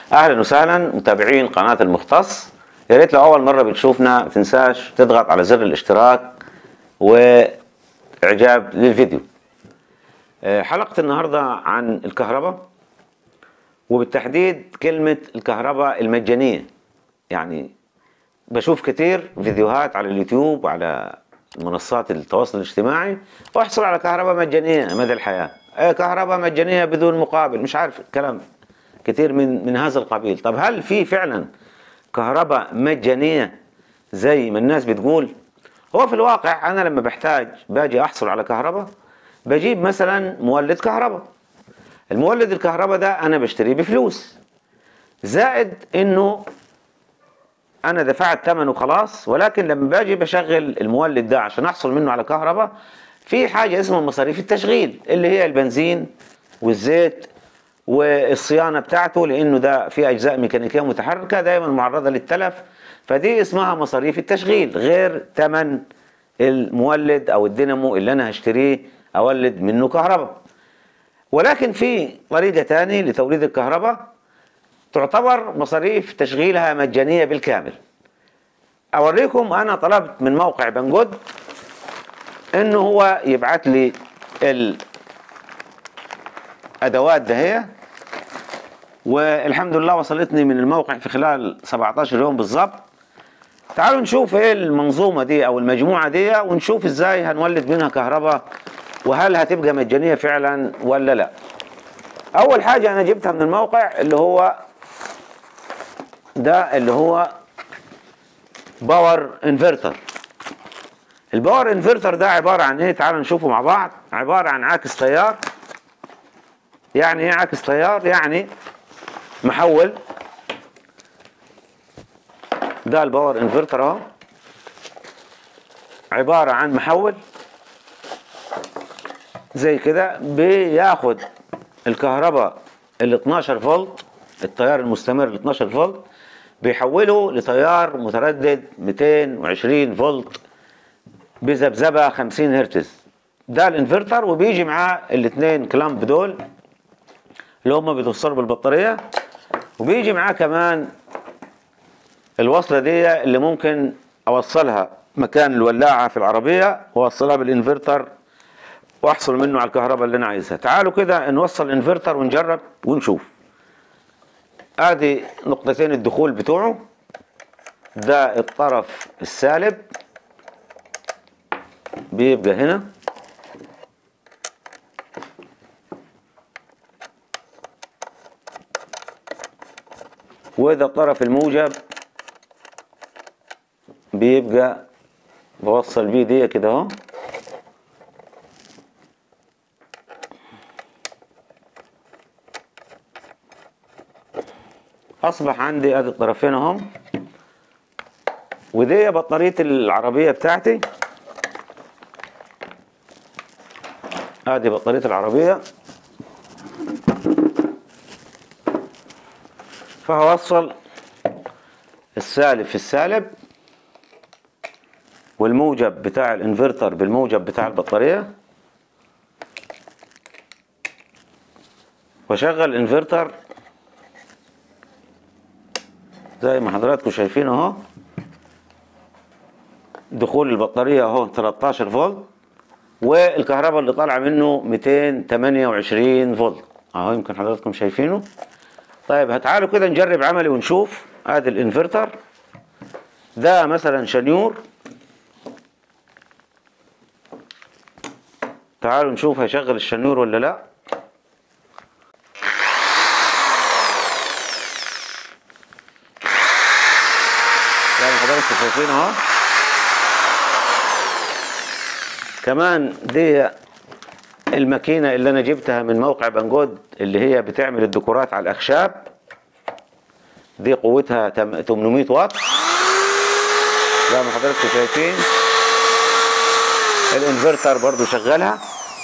اهلا وسهلا متابعين قناه المختص يا ريت لو اول مره بتشوفنا ما تنساش تضغط على زر الاشتراك واعجاب للفيديو آه، حلقه النهارده عن الكهرباء وبالتحديد كلمه الكهرباء المجانيه يعني بشوف كتير فيديوهات على اليوتيوب وعلى منصات التواصل الاجتماعي واحصل على كهرباء مجانيه مدى الحياه آه، كهرباء مجانيه بدون مقابل مش عارف كلام كتير من من هذا القبيل طب هل في فعلا كهرباء مجانيه زي ما الناس بتقول هو في الواقع انا لما بحتاج باجي احصل على كهرباء بجيب مثلا مولد كهرباء المولد الكهرباء ده انا بشتريه بفلوس زائد انه انا دفعت ثمنه خلاص ولكن لما باجي بشغل المولد ده عشان احصل منه على كهرباء في حاجه اسمها مصاريف التشغيل اللي هي البنزين والزيت والصيانه بتاعته لانه ده في اجزاء ميكانيكيه متحركه دايما معرضه للتلف فدي اسمها مصاريف التشغيل غير ثمن المولد او الدينامو اللي انا هشتريه اولد منه كهرباء ولكن في طريقه تانية لتوليد الكهرباء تعتبر مصاريف تشغيلها مجانيه بالكامل اوريكم انا طلبت من موقع بنجود انه هو يبعت لي الادوات دهية والحمد لله وصلتني من الموقع في خلال 17 يوم بالظبط تعالوا نشوف ايه المنظومه دي او المجموعه دي ونشوف ازاي هنولد منها كهرباء وهل هتبقى مجانيه فعلا ولا لا اول حاجه انا جبتها من الموقع اللي هو ده اللي هو باور انفرتر الباور انفرتر ده عباره عن ايه تعالوا نشوفه مع بعض عباره عن عاكس تيار يعني ايه عاكس تيار يعني محول ده الباور انفرتر اهو عباره عن محول زي كده بياخد الكهرباء ال 12 فولت التيار المستمر ال 12 فولت بيحوله لتيار متردد 220 فولت بذبذبه 50 هرتز ده الانفرتر وبيجي معاه الاثنين كلامب دول اللي هم بيتوصلوا بالبطاريه وبيجي معاه كمان الوصله دي اللي ممكن اوصلها مكان الولاعه في العربيه واوصلها بالانفرتر واحصل منه على الكهرباء اللي انا عايزها تعالوا كده نوصل الانفرتر ونجرب ونشوف ادي نقطتين الدخول بتوعه ده الطرف السالب بيبقى هنا وده الطرف الموجب بيبقى بوصل بيه دي كده اهو اصبح عندي ادي الطرفين اهم ودي بطاريه العربيه بتاعتي ادي بطاريه العربيه فهوصل السالب في السالب والموجب بتاع الانفرتر بالموجب بتاع البطاريه واشغل الانفرتر زي ما حضراتكم شايفين اهو دخول البطاريه اهو 13 فولت والكهرباء اللي طالعه منه 228 فولت اهو يمكن حضراتكم شايفينه طيب هتعالوا كده نجرب عملي ونشوف ادي الانفرتر ده مثلا شنيور تعالوا نشوف هيشغل الشنيور ولا لا زي ما حضراتكم شايفين اهو كمان دي الماكينة اللي انا جبتها من موقع بنجود اللي هي بتعمل الديكورات على الاخشاب دي قوتها تم- 800 واط زي ما حضراتكم شايفين الانفرتر برضو شغالها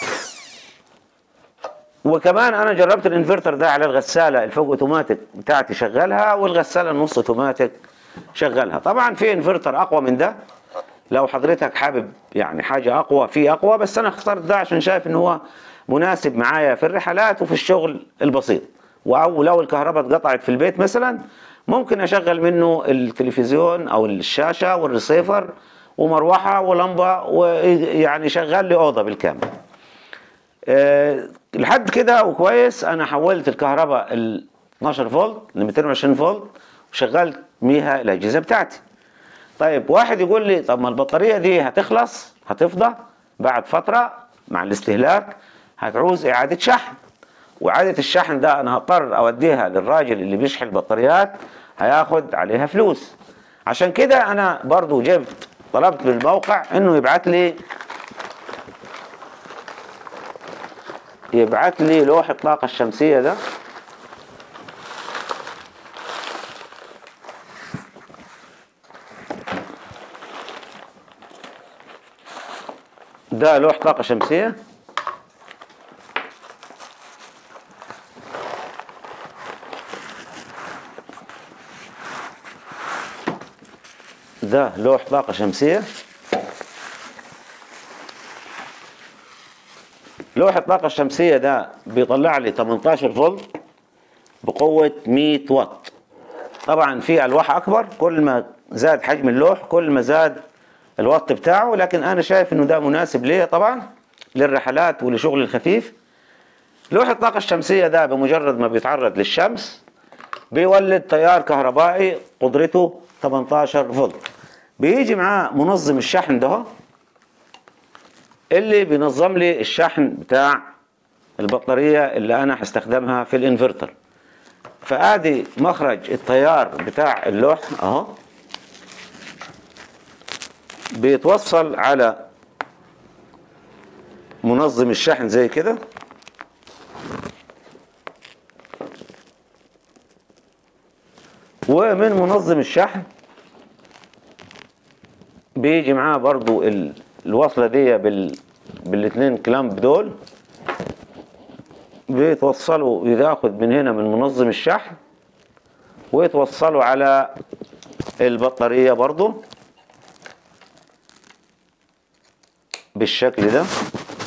وكمان انا جربت الانفرتر ده على الغساله الفوق اوتوماتيك بتاعتي شغلها والغساله النص اوتوماتيك شغلها طبعا في انفرتر اقوى من ده لو حضرتك حابب يعني حاجه اقوى في اقوى بس انا اخترت ده عشان شايف ان هو مناسب معايا في الرحلات وفي الشغل البسيط او لو الكهرباء اتقطعت في البيت مثلا ممكن اشغل منه التلفزيون او الشاشه والريسيفر ومروحه ولمبه ويعني شغال لي اوضه بالكامل أه لحد كده وكويس انا حولت الكهرباء ال 12 فولت ل 220 فولت وشغلت بيها الاجهزه بتاعتي طيب واحد يقول لي طب ما البطاريه دي هتخلص هتفضى بعد فتره مع الاستهلاك هتعوز اعاده شحن واعاده الشحن ده انا هضطر اوديها للراجل اللي بيشحن البطاريات هياخد عليها فلوس عشان كده انا برضو جبت طلبت من الموقع انه يبعت لي يبعت لي لوح الطاقة الشمسية ده ده لوح طاقة شمسية ده لوح طاقة شمسية لوح الطاقة الشمسية ده بيطلع لي 18 فولت بقوة 100 واط طبعا في ألواح أكبر كل ما زاد حجم اللوح كل ما زاد الوات بتاعه لكن أنا شايف إنه ده مناسب ليه طبعا للرحلات ولشغل الخفيف لوح الطاقة الشمسية ده بمجرد ما بيتعرض للشمس بيولد تيار كهربائي قدرته 18 فولت بيجي معاه منظم الشحن ده اللي بينظم لي الشحن بتاع البطارية اللي أنا هستخدمها في الانفرتر فآدي مخرج التيار بتاع اللوح أهو بيتوصل على منظم الشحن زي كده ومن منظم الشحن بيجي معاه برضو ال... الوصلة دي بال... بالاتنين كلامب دول بيتوصلوا ياخد من هنا من منظم الشحن ويتوصلوا على البطارية برضو بالشكل ده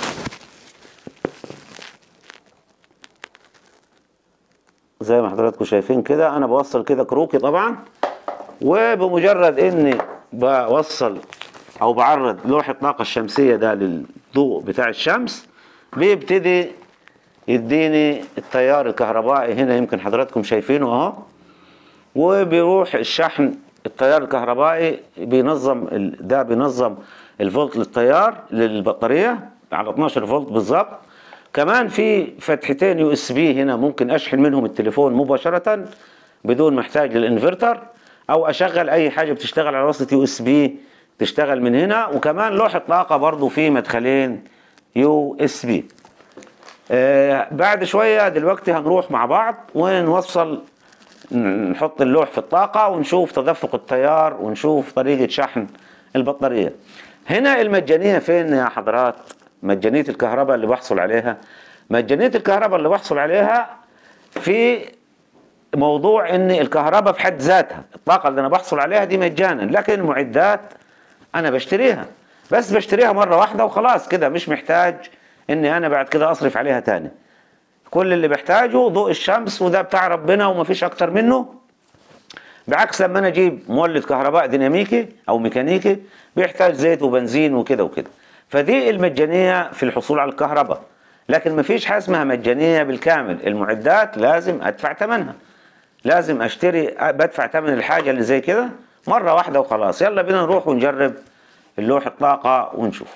زي ما حضراتكم شايفين كده انا بوصل كده كروكي طبعا وبمجرد اني بوصل او بعرض لوح الطاقة الشمسية ده للضوء بتاع الشمس بيبتدي يديني التيار الكهربائي هنا يمكن حضراتكم شايفينه اهو وبيروح الشحن التيار الكهربائي بينظم ده بينظم الفولت للتيار للبطارية على 12 فولت بالظبط كمان في فتحتين يو اس بي هنا ممكن اشحن منهم التليفون مباشرة بدون محتاج للانفرتر او اشغل اي حاجة بتشتغل على وصلة يو اس بي تشتغل من هنا وكمان لوح الطاقة برضو فيه مدخلين يو اس بي آه بعد شوية دلوقتي هنروح مع بعض ونوصل نحط اللوح في الطاقة ونشوف تدفق التيار ونشوف طريقة شحن البطارية هنا المجانية فين يا حضرات مجانية الكهرباء اللي بحصل عليها مجانية الكهرباء اللي بحصل عليها في موضوع ان الكهرباء في حد ذاتها الطاقة اللي انا بحصل عليها دي مجانا لكن المعدات انا بشتريها بس بشتريها مرة واحدة وخلاص كده مش محتاج اني انا بعد كده اصرف عليها تاني كل اللي بحتاجه ضوء الشمس وده بتاع ربنا ومفيش اكتر منه بعكس لما انا اجيب مولد كهرباء ديناميكي او ميكانيكي بيحتاج زيت وبنزين وكده وكده فدي المجانية في الحصول على الكهرباء لكن مفيش حاجة اسمها مجانية بالكامل المعدات لازم ادفع ثمنها لازم اشتري بدفع ثمن الحاجة اللي زي كده مرة واحدة وخلاص يلا بينا نروح ونجرب اللوح الطاقة ونشوف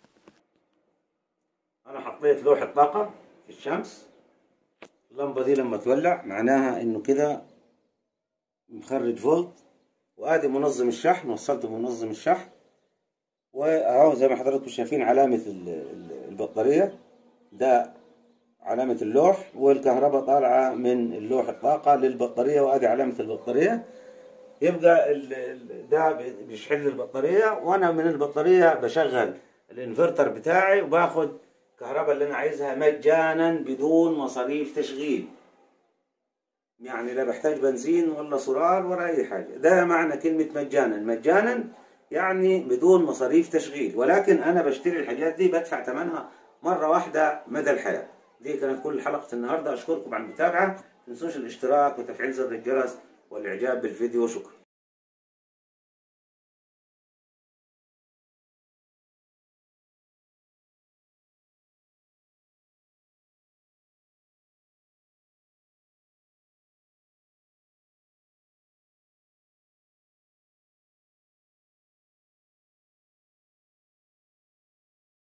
انا حطيت لوح الطاقة في الشمس اللمبة دي لما تولع معناها انه كده مخرج فولت وادي منظم الشحن وصلت منظم الشحن واهو زي ما حضراتكم شايفين علامة البطارية ده علامة اللوح والكهرباء طالعة من اللوح الطاقة للبطارية وادي علامة البطارية يبقى ده بيشحن لي البطارية وانا من البطارية بشغل الانفرتر بتاعي وباخد الكهرباء اللي انا عايزها مجانا بدون مصاريف تشغيل يعني لا بحتاج بنزين ولا سولار ولا اي حاجة ده معنى كلمة مجانا مجانا يعني بدون مصاريف تشغيل ولكن انا بشتري الحاجات دي بدفع ثمنها مرة واحدة مدى الحياة دي كانت كل حلقة النهاردة اشكركم على المتابعة تنسوش الاشتراك وتفعيل زر الجرس والاعجاب بالفيديو شكرا